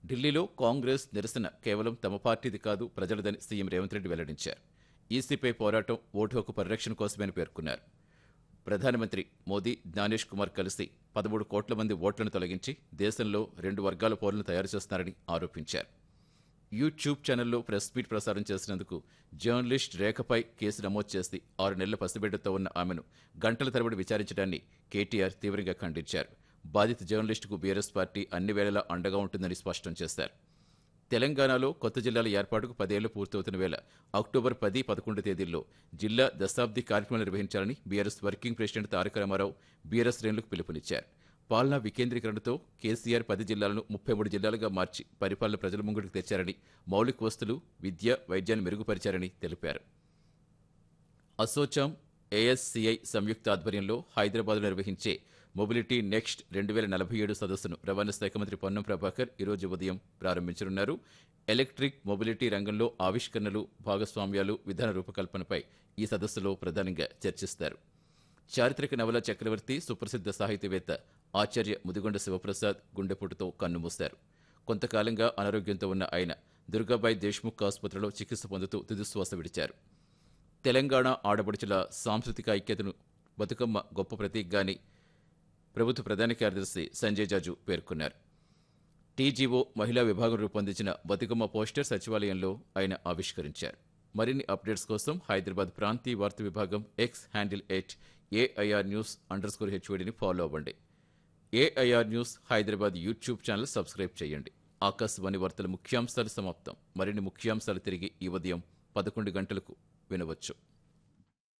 ఢిల్లీలో కాంగ్రెస్ నిరసన కేవలం తమ పార్టీది కాదు ప్రజలదని సీఎం రేవంత్ రెడ్డి వెల్లడించారు ఈసీపై పోరాటం ఓటు హక్కు పరిరక్షణ కోసమని పేర్కొన్నారు ప్రధానమంత్రి మోదీ జ్ఞానేష్ కుమార్ కలిసి పదమూడు కోట్ల మంది ఓట్లను తొలగించి దేశంలో రెండు వర్గాల పౌరులను తయారు చేస్తున్నారని ఆరోపించారు యూట్యూబ్ ఛానల్లో ప్రెస్ మీట్ ప్రసారం చేసినందుకు జర్నలిస్ట్ రేఖపై కేసు నమోదు చేసి ఆరు నెలల పసిబిడ్డతో ఉన్న ఆమెను గంటల తరబడి విచారించడాన్ని కేటీఆర్ తీవ్రంగా ఖండించారు బాధిత జర్నలిస్టుకు బీఆర్ఎస్ పార్టీ అన్ని వేళలా అండగా ఉంటుందని స్పష్టం చేశారు తెలంగాణలో కొత్త జిల్లాల ఏర్పాటుకు పదేళ్లు పూర్తవుతున్న వేళ అక్టోబర్ పది పదకొండు తేదీల్లో జిల్లా దశాబ్ది కార్యక్రమం నిర్వహించాలని BRS working president Taraka Rama Rao BRS శ్రేణులకు పిలుపునిచ్చారు పాలనా వికేంద్రీకరణతో కేసీఆర్ పది జిల్లాలను ముప్పై మూడు జిల్లాలుగా మార్చి పరిపాలన ప్రజల ముంగిటికి తెచ్చారని మౌలిక వస్తువులు విద్య వైద్యాన్ని మెరుగుపరిచారని తెలిపారు అసోచాం ఏఎస్సీఐ సంయుక్త ఆధ్వర్యంలో హైదరాబాద్లో నిర్వహించే మొబిలిటీ నెక్స్ట్ రెండు వేల నలభై ఏడు సదస్సును రవాణా శాఖ మంత్రి పొన్నం ప్రభాకర్ ఈరోజు ఉదయం ప్రారంభించనున్నారు ఎలక్ట్రిక్ మొబిలిటీ రంగంలో ఆవిష్కరణలు భాగస్వామ్యాలు విధాన రూపకల్పనపై ఈ సదస్సులో ప్రధానంగా చర్చిస్తారు చారిత్రక నవల చక్రవర్తి సుప్రసిద్ధ సాహితీవేత్త ఆచార్య ముదిగొండ శివప్రసాద్ గుండెపోటుతో కన్నుమూశారు కొంతకాలంగా అనారోగ్యంతో ఉన్న ఆయన దుర్గాబాయి దేశ్ముఖ్ ఆసుపత్రిలో చికిత్స పొందుతూ తుదిశ్వాస విడిచారు తెలంగాణ ఆడపడుచుల సాంస్కృతిక ఐక్యతను బతుకమ్మ గొప్ప ప్రతీకగాని ప్రభుత్వ ప్రధాన కార్యదర్శి సంజయ్ జాజు పేర్కొన్నారు టీజీఓ మహిళా విభాగం రూపొందించిన బతుకమ్మ పోస్టర్ సచివాలయంలో ఆయన ఆవిష్కరించారు మరిన్ని అప్డేట్స్ కోసం హైదరాబాద్ ప్రాంతీయ వార్తా విభాగం X handle at AIR news underscore హెచ్ఓడిని ఫాలో అవ్వండి AIR news Hyderabad YouTube channel subscribe చేయండి ఆకాశవాణి వార్తల ముఖ్యాంశాలు సమాప్తం మరిన్ని ముఖ్యాంశాలు తిరిగి ఈ ఉదయం పదకొండు గంటలకు వినవచ్చు